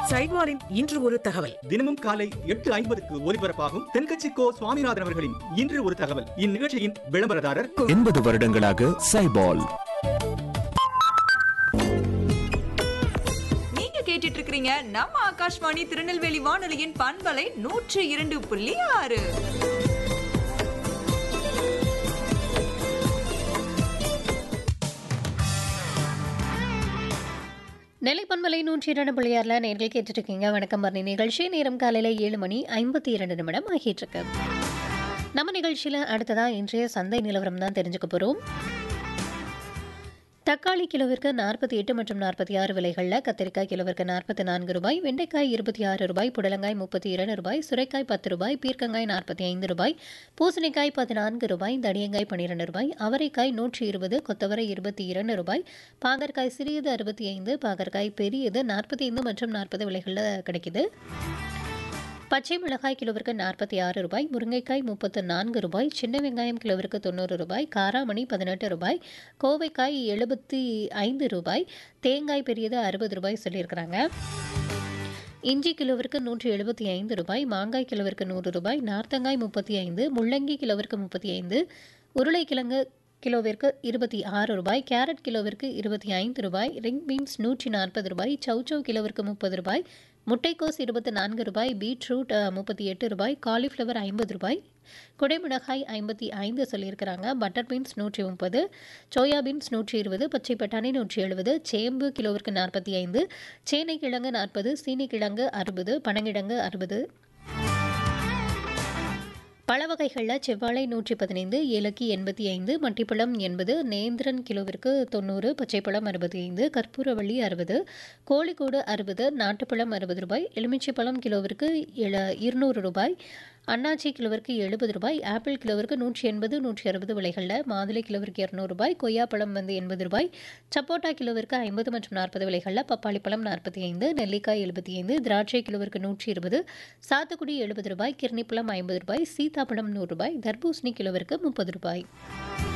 சைட்வாரின் இன்று ஒரு தகவல் தினமும் காலை எட்டு ஐம்பதுக்கு ஒலிபரப்பாகும் தென்கட்சி கோ சுவாமிநாதன் அவர்களின் இன்று ஒரு தகவல் இந்நிகழ்ச்சியின் விளம்பரதாரர் எண்பது வருடங்களாக சைபால் நீங்க கேட்டுட்டு இருக்கிறீங்க நம்ம ஆகாஷ்வாணி திருநெல்வேலி வானொலியின் பண்பலை நூற்று இரண்டு புள்ளி ஆறு நெல்லை பண்பலை நூற்றி இரண்டு புள்ளியாரில் நேர்கள் கேட்டுட்டு இருக்கீங்க வணக்கம் மரணி நிகழ்ச்சி நேரம் காலையில் ஏழு மணி ஐம்பத்தி இரண்டு நிமிடம் ஆகிட்டு இருக்கு நம்ம நிகழ்ச்சியில் அடுத்ததாக இன்றைய சந்தை நிலவரம் தான் தெரிஞ்சுக்க போகிறோம் தக்காளி கிலோவிற்கு நாற்பத்தி எட்டு மற்றும் நாற்பத்தி ஆறு விலைகளில் கத்திரிக்காய் கிலோவிற்கு நாற்பத்தி நான்கு ரூபாய் வெண்டைக்காய் இருபத்தி ஆறு ரூபாய் புடலங்காய் முப்பத்தி இரண்டு ரூபாய் சுரைக்காய் பத்து ரூபாய் பீர்க்கங்காய் நாற்பத்தி ஐந்து ரூபாய் பூசணிக்காய் பதினான்கு ரூபாய் தடியங்காய் பன்னிரெண்டு ரூபாய் அவரைக்காய் நூற்றி இருபது கொத்தவரை இருபத்தி இரண்டு ரூபாய் பாகற்காய் சிறியது அறுபத்தி ஐந்து பாகற்காய் பெரியது நாற்பத்தி ஐந்து மற்றும் நாற்பது விலைகளில் கிடைக்குது பச்சை மிளகாய் கிலோவிற்கு நாற்பத்தி ஆறு ரூபாய் முருங்கைக்காய் முப்பத்து நான்கு ரூபாய் சின்ன வெங்காயம் கிலோவிற்கு தொண்ணூறு ரூபாய் காராமணி பதினெட்டு ரூபாய் கோவைக்காய் எழுபத்தி ஐந்து ரூபாய் தேங்காய் பெரியது அறுபது ரூபாய் சொல்லியிருக்கிறாங்க இஞ்சி கிலோவிற்கு நூற்றி எழுபத்தி ஐந்து ரூபாய் மாங்காய் கிலோவிற்கு நூறு ரூபாய் நார்த்தங்காய் முப்பத்தி ஐந்து முள்ளங்கி கிலோவிற்கு முப்பத்தி ஐந்து உருளைக்கிழங்கு கிலோவிற்கு இருபத்தி ஆறு ரூபாய் கேரட் கிலோவிற்கு இருபத்தி ஐந்து ரூபாய் ரிங் பீன்ஸ் நூற்றி நாற்பது ரூபாய் சௌச்சௌ கிலோவிற்கு முப்பது ரூபாய் முட்டைக்கோஸ் இருபத்தி நான்கு ரூபாய் பீட்ரூட் அஹ், முப்பத்தி எட்டு ரூபாய் காலிஃப்ளவர் ஐம்பது ரூபாய் குடைமிளகாய் ஐம்பத்தி ஐந்து சொல்லியிருக்கிறாங்க பட்டர் பீன்ஸ் நூற்றி முப்பது சோயா பீன்ஸ் நூற்றி இருபது பச்சை பட்டாணி நூற்றி எழுபது சேம்பு கிலோவிற்கு நாற்பத்தி ஐந்து சேனை கிழங்கு நாற்பது சீனி கிழங்கு அறுபது பனங்கிழங்கு அறுபது பழ வகைகளில் செவ்வாழை நூற்றி பதினைந்து ஏலக்கி எண்பத்தி ஐந்து மட்டிப்பழம் எண்பது நேந்திரன் கிலோவிற்கு தொண்ணூறு பச்சைப்பழம் அறுபத்தி ஐந்து கற்பூரவள்ளி அறுபது கோழிக்கூடு அறுபது நாட்டுப்பழம் அறுபது ரூபாய் எலுமிச்சைப்பழம் கிலோவிற்கு எழு இருநூறு ரூபாய் அன்னாச்சி கிலோவிற்கு எழுபது ரூபாய் ஆப்பிள் கிலோவிற்கு நூற்றி எண்பது நூற்றி அறுபது விலைகளில் மாதுளை கிலோவிற்கு இரநூறு ரூபாய் கொய்யாப்பழம் வந்து எண்பது ரூபாய் சப்போட்டா கிலோவிற்கு ஐம்பது மற்றும் நாற்பது விலைகளில் பப்பாளி பழம் நாற்பத்தி ஐந்து நெல்லிக்காய் எழுபத்தி ஐந்து திராட்சை கிலோவிற்கு நூற்றி இருபது சாத்துக்குடி எழுபது ரூபாய் கிர்ணிப்பழம் ஐம்பது ரூபாய் சீதாப்பழம் நூறு ரூபாய் தர்பூசணி கிலோவிற்கு முப்பது ரூபாய்